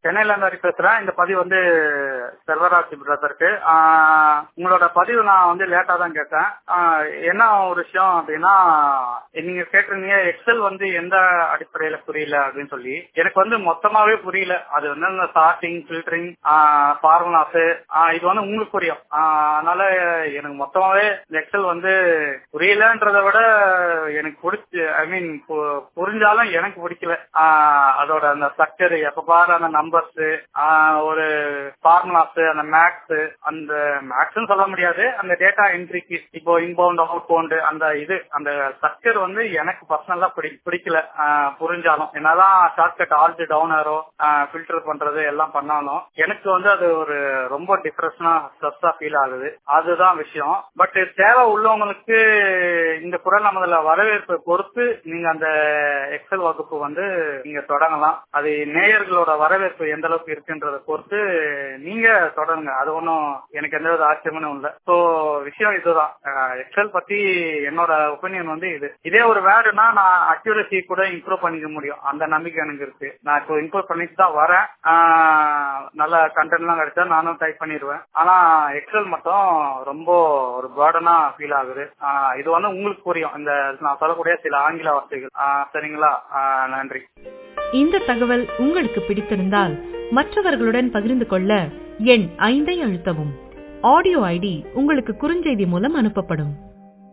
சென்னையில இருந்து ஹரி பேசுறேன் இந்த பதிவு வந்து செல்வராஜ் பிரதருக்கு உங்களோட பதிவு நான் வந்து லேட்டா தான் கேட்டேன் ஆஹ் என்ன ஒரு விஷயம் அப்படின்னா நீங்க கேட்டிருந்தீங்க எக்ஸல் வந்து எந்த அடிப்படையில புரியல அப்படின்னு சொல்லி எனக்கு வந்து மொத்தமாவே புரியல அது வந்து இந்த ஸ்டார்டிங் ஃபில்டரிங் ஃபார்முலாஸ் இது வந்து உங்களுக்கு புரியும் ஆஹ் அதனால எனக்கு மொத்தமாவே இந்த எக்ஸல் வந்து புரியலன்றதை விட எனக்கு பிடிச்சி ஐ மீன் புரிஞ்சாலும் எனக்கு பிடிக்கல ஆஹ் அதோட அந்த ஸ்ட்ரக்சர் எப்ப பாரு அந்த நம்பர்ஸ் ஒரு ஃபார்முலாஸ் அந்த மேக்ஸ் அந்த மேக்ஸ்னு சொல்ல முடியாது அந்த டேட்டா என்ட்ரிக்கு இப்போ இன்பவுண்ட் அவுட் பவுண்ட் அந்த இது அந்த ஸ்ட்ரக்சர் வந்து எனக்கு பர்சனலா பிடிக்கல ஆஹ் புரிஞ்சாலும் என்னதான் shortcut alt down arrow filter பண்றது எல்லாம் பண்ணாலும் எனக்கு வந்து அது ஒரு ரொம்ப டிஃப்ரெஷனா ஸ்ட்ரெஸ்ஸா ஃபீல் ஆகுது அதுதான் விஷயம் பட் தேவை உள்ளவங்களுக்கு இந்த குரல் நமதுல வரவேற்பை பொறுத்து நீங்க அந்த எக்ஸல் வகுப்பு வந்து நீங்க தொடங்கலாம் அது நேயர்களோட வரவேற்பு எந்த அளவுக்கு இருக்குன்றத பொறுத்து நீங்க தொடருங்க அது ஒன்றும் எனக்கு எந்த வித ஆச்சரியமும் இல்லை ஸோ விஷயம் இதுதான் எக்ஸல் பத்தி என்னோட ஒப்பீனியன் வந்து இது இதே ஒரு வேர்டுனா நான் அக்யூரசி கூட இம்ப்ரூவ் பண்ணிக்க முடியும் அந்த நம்பிக்கை எனக்கு இருக்கு நான் இப்போ இம்ப்ரூவ் பண்ணிட்டு தான் வரேன் நல்ல கண்டென்ட்லாம் கிடைச்சா நானும் டைப் பண்ணிடுவேன் ஆனா எக்ஸல் மட்டும் ரொம்ப ஒரு பேர்டனா ஃபீல் ஆகுது இது வந்து உங்களுக்கு புரியும் இந்த நான் சொல்லக்கூடிய சில ஆங்கில வார்த்தைகள் சரிங்களா நன்றி இந்த தகவல் உங்களுக்கு பிடித்திருந்தால் மற்றவர்களுடன் பகிர்ந்து கொள்ள எண் ஐந்தை அழுத்தவும் ஆடியோ ஐடி உங்களுக்கு குறுஞ்செய்தி மூலம் அனுப்பப்படும்